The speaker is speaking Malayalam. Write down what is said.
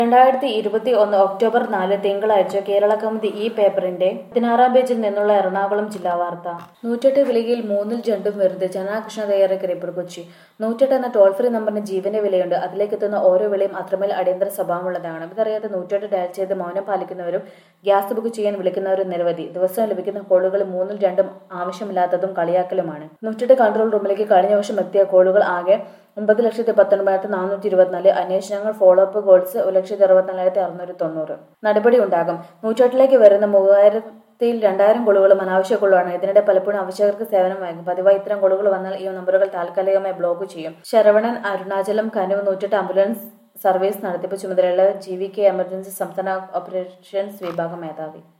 രണ്ടായിരത്തി ഇരുപത്തി ഒന്ന് ഒക്ടോബർ നാല് തിങ്കളാഴ്ച കേരള കൗമുദി ഈ പേപ്പറിന്റെ പതിനാറാം പേജിൽ നിന്നുള്ള എറണാകുളം ജില്ലാ വാർത്ത നൂറ്റെട്ട് വിളിയിൽ മൂന്നിൽ രണ്ടും വെറുതെ ജനാകൃഷ്ണ തയ്യാറാക്കിയ റിപ്പോർട്ട് കൊച്ചി നൂറ്റെട്ട് എന്ന ടോൾ ഫ്രീ നമ്പറിന് ജീവന്റെ വിലയുണ്ട് അതിലേക്ക് എത്തുന്ന ഓരോ വിളയും അത്രമേൽ അടിയന്തര സ്വഭാവമുള്ളതാണ് ഇതറിയാതെ നൂറ്റെട്ട് ഡയൽ ചെയ്ത് മൗനം പാലിക്കുന്നവരും ഗ്യാസ് ബുക്ക് ചെയ്യാൻ വിളിക്കുന്നവരും നിരവധി ദിവസവും ലഭിക്കുന്ന കോളുകൾ മൂന്നിൽ രണ്ടും ആവശ്യമില്ലാത്തതും കളിയാക്കലുമാണ് നൂറ്റെട്ട് കൺട്രോൾ റൂമിലേക്ക് കഴിഞ്ഞ വർഷം എത്തിയ കോളുകൾ ആകെ ഒമ്പത് ലക്ഷത്തി പത്തൊൻപതിനായിരത്തി നാനൂറ്റി ഇരുപത്തിനാല് അന്വേഷണങ്ങൾ ഫോളോ അപ്പ് കോൾസ് ഒരു ലക്ഷത്തി അറുപത്തിനാലായിരത്തി അറുന്നൂറ്റി തൊണ്ണൂറ് നടപടി ഉണ്ടാകും നൂറ്റെട്ടിലേക്ക് വരുന്ന മൂവായിരത്തിൽ രണ്ടായിരം കോളുകളും അനാവശ്യ കോളുകളാണ് ഇതിനിടെ പലപ്പോഴും ആവശ്യകർക്ക് സേവനം വാങ്ങും പതിവായി ഇത്തരം കോളുകൾ വന്നാൽ ഈ നമ്പറുകൾ താൽക്കാലികമായി ബ്ലോക്ക് ചെയ്യും ശരവണൻ അരുണാചലം കനുവ് നൂറ്റെട്ട് ആംബുലൻസ് സർവീസ് നടത്തിപ്പ് ചുമതലയുള്ള ജി വി കെ എമർജൻസി സംസ്ഥാന ഓപ്പറേഷൻസ് വിഭാഗം മേധാവി